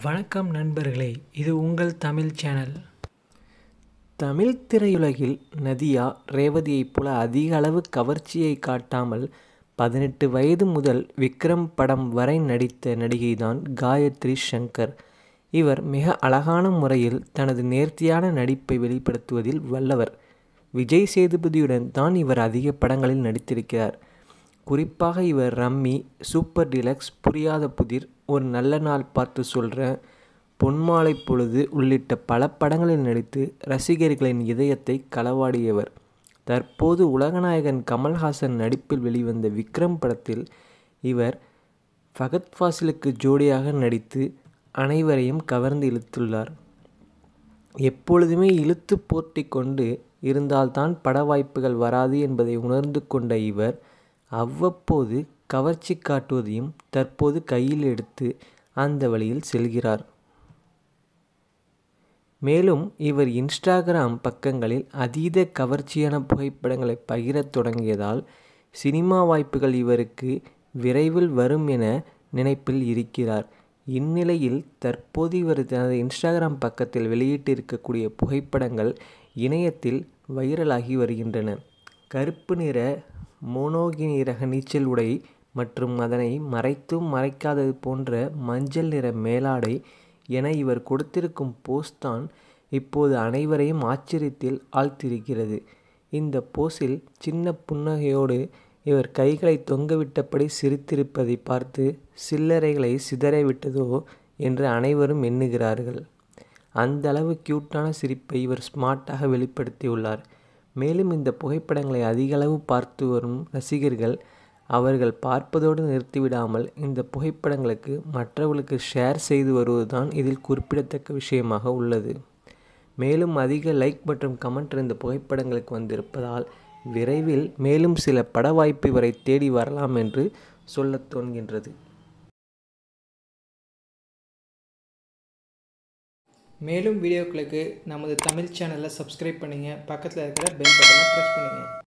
வணக்கம் நண்பர்களே இது உங்கள் தமிழ் சேனல் தமிழ் திரையுலகில் நதியா ரேவதியைப் போல அதிக அளவு கவர்ச்சியை காட்டாமல் பதினெட்டு வயது முதல் விக்ரம் படம் வரை நடித்த நடிகைதான் காயத்ரி ஷங்கர் இவர் மிக அழகான முறையில் தனது நேர்த்தியான நடிப்பை வெளிப்படுத்துவதில் வல்லவர் விஜய் சேதுபதியுடன் தான் இவர் அதிக படங்களில் நடித்திருக்கிறார் குறிப்பாக இவர் ரம்மி சூப்பர் டிலக்ஸ் புரியாத புதிர் ஒரு நல்ல நாள் பார்த்து சொல்கிறேன் பொன்மாலை பொழுது உள்ளிட்ட பல படங்களில் நடித்து ரசிகர்களின் இதயத்தை களவாடியவர் தற்போது உலகநாயகன் கமல்ஹாசன் நடிப்பில் வெளிவந்த விக்ரம் படத்தில் இவர் ஃபகத் ஃபாசிலுக்கு ஜோடியாக நடித்து அனைவரையும் கவர்ந்து இழுத்துள்ளார் எப்பொழுதுமே இழுத்து போர்த்தி கொண்டு இருந்தால்தான் பட வாய்ப்புகள் வராது என்பதை உணர்ந்து கொண்ட இவர் அவ்வப்போது கவர்ச்சி காட்டுவதையும் தற்போது கையில் எடுத்து அந்த வழியில் செல்கிறார் மேலும் இவர் இன்ஸ்டாகிராம் பக்கங்களில் அதீத கவர்ச்சியான புகைப்படங்களை பகிரத் தொடங்கியதால் சினிமா வாய்ப்புகள் இவருக்கு விரைவில் வரும் என நினைப்பில் இருக்கிறார் இந்நிலையில் தற்போது இவர் தனது இன்ஸ்டாகிராம் பக்கத்தில் வெளியிட்டிருக்கக்கூடிய புகைப்படங்கள் இணையத்தில் வைரலாகி வருகின்றன கருப்பு நிற மோனோகினி ரக நீச்சல் உடை மற்றும் அதனை மறைத்தும் மறைக்காதது போன்ற மஞ்சள் நிற மேலாடை என இவர் கொடுத்திருக்கும் போஸ்தான் இப்போது அனைவரையும் ஆச்சரியத்தில் ஆழ்த்திருக்கிறது இந்த போஸில் சின்ன புன்னகையோடு இவர் கைகளை தொங்கவிட்டபடி சிரித்திருப்பதை பார்த்து சில்லறைகளை சிதறவிட்டதோ என்று அனைவரும் எண்ணுகிறார்கள் அந்த அளவு க்யூட்டான சிரிப்பை இவர் ஸ்மார்ட்டாக வெளிப்படுத்தியுள்ளார் மேலும் இந்த புகைப்படங்களை அதிகளவு பார்த்து வரும் ரசிகர்கள் அவர்கள் பார்ப்பதோடு நிறுத்திவிடாமல் இந்த புகைப்படங்களுக்கு மற்றவர்களுக்கு ஷேர் செய்து வருவதுதான் இதில் குறிப்பிடத்தக்க விஷயமாக உள்ளது மேலும் அதிக லைக் மற்றும் கமெண்ட் இந்த புகைப்படங்களுக்கு வந்திருப்பதால் விரைவில் மேலும் சில பட வாய்ப்பு இவரை தேடி வரலாம் என்று சொல்லத் தோன்கின்றது மேலும் வீடியோக்களுக்கு நமது தமிழ் சேனலை சப்ஸ்கிரைப் பண்ணுங்கள் பக்கத்தில் இருக்கிற பெல் பட்டனை ப்ரெஸ் பண்ணுங்கள்